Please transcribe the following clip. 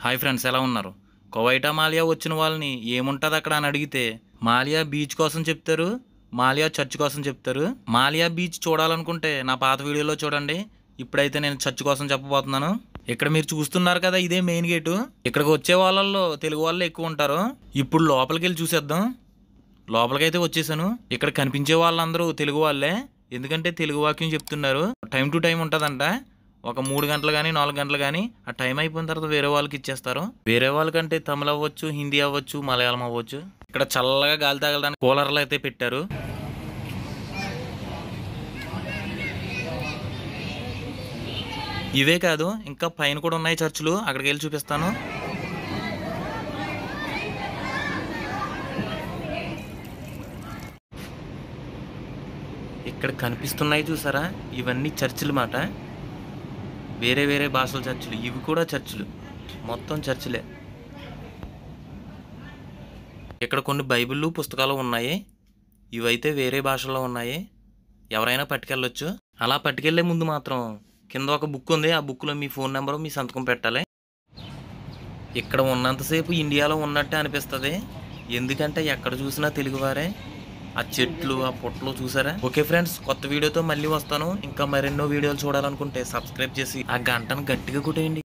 hi friends ఎలా ఉన్నారు కువైటా మాలియా వచ్చిన వాళ్ళని ఏముంటుంది అక్కడ అని అడిగితే మాలియా బీచ్ కోసం చెప్తారు మాలియా చర్చ్ కోసం చెప్తారు మాలియా బీచ్ చూడాలనుకుంటే నా పాత వీడియోలో చూడండి ఇప్పుడైతే నేను చర్చ్ కోసం చెప్పబోతున్నాను ఇక్కడ మీరు చూస్తున్నారు కదా ఇదే మెయిన్ గేటు ఇక్కడికి వచ్చే వాళ్ళల్లో తెలుగు వాళ్ళు ఎక్కువ ఉంటారు ఇప్పుడు లోపలికి వెళ్ళి చూసేద్దాం లోపలికైతే వచ్చేసాను ఇక్కడ కనిపించే వాళ్ళందరూ తెలుగు వాళ్ళే ఎందుకంటే తెలుగు వాక్యం చెప్తున్నారు టైం టు టైం ఉంటుందంట ఒక మూడు గంటలు కానీ నాలుగు గంటలు కానీ ఆ టైం అయిపోయిన తర్వాత వేరే వాళ్ళకి ఇచ్చేస్తారు వేరే వాళ్ళకంటే తమిళ అవ్వచ్చు హిందీ అవ్వచ్చు మలయాళం అవ్వచ్చు ఇక్కడ చల్లగా గాలి తగలడానికి కూలర్లు అయితే పెట్టారు ఇవే కాదు ఇంకా పైన కూడా ఉన్నాయి చర్చిలు అక్కడికి వెళ్ళి చూపిస్తాను ఇక్కడ కనిపిస్తున్నాయి చూసారా ఇవన్నీ చర్చిలు మాట వేరే వేరే భాషల చర్చిలు ఇవి కూడా చర్చిలు మొత్తం చర్చిలే ఇక్కడ కొన్ని బైబిళ్ళు పుస్తకాలు ఉన్నాయి ఇవైతే వేరే భాషల్లో ఉన్నాయి ఎవరైనా పట్టుకెళ్ళొచ్చు అలా పట్టుకెళ్లే ముందు మాత్రం కింద ఒక బుక్ ఉంది ఆ బుక్లో మీ ఫోన్ నెంబరు మీ సంతకం పెట్టాలి ఇక్కడ ఉన్నంతసేపు ఇండియాలో ఉన్నట్టే అనిపిస్తుంది ఎందుకంటే ఎక్కడ చూసినా తెలుగువారే ఆ చెట్లు ఆ పొట్లు చూసారా ఓకే ఫ్రెండ్స్ కొత్త వీడియోతో మళ్ళీ వస్తాను ఇంకా మరెన్నో వీడియోలు చూడాలనుకుంటే సబ్స్క్రైబ్ చేసి ఆ గంటను గట్టిగా కొట్టేయండి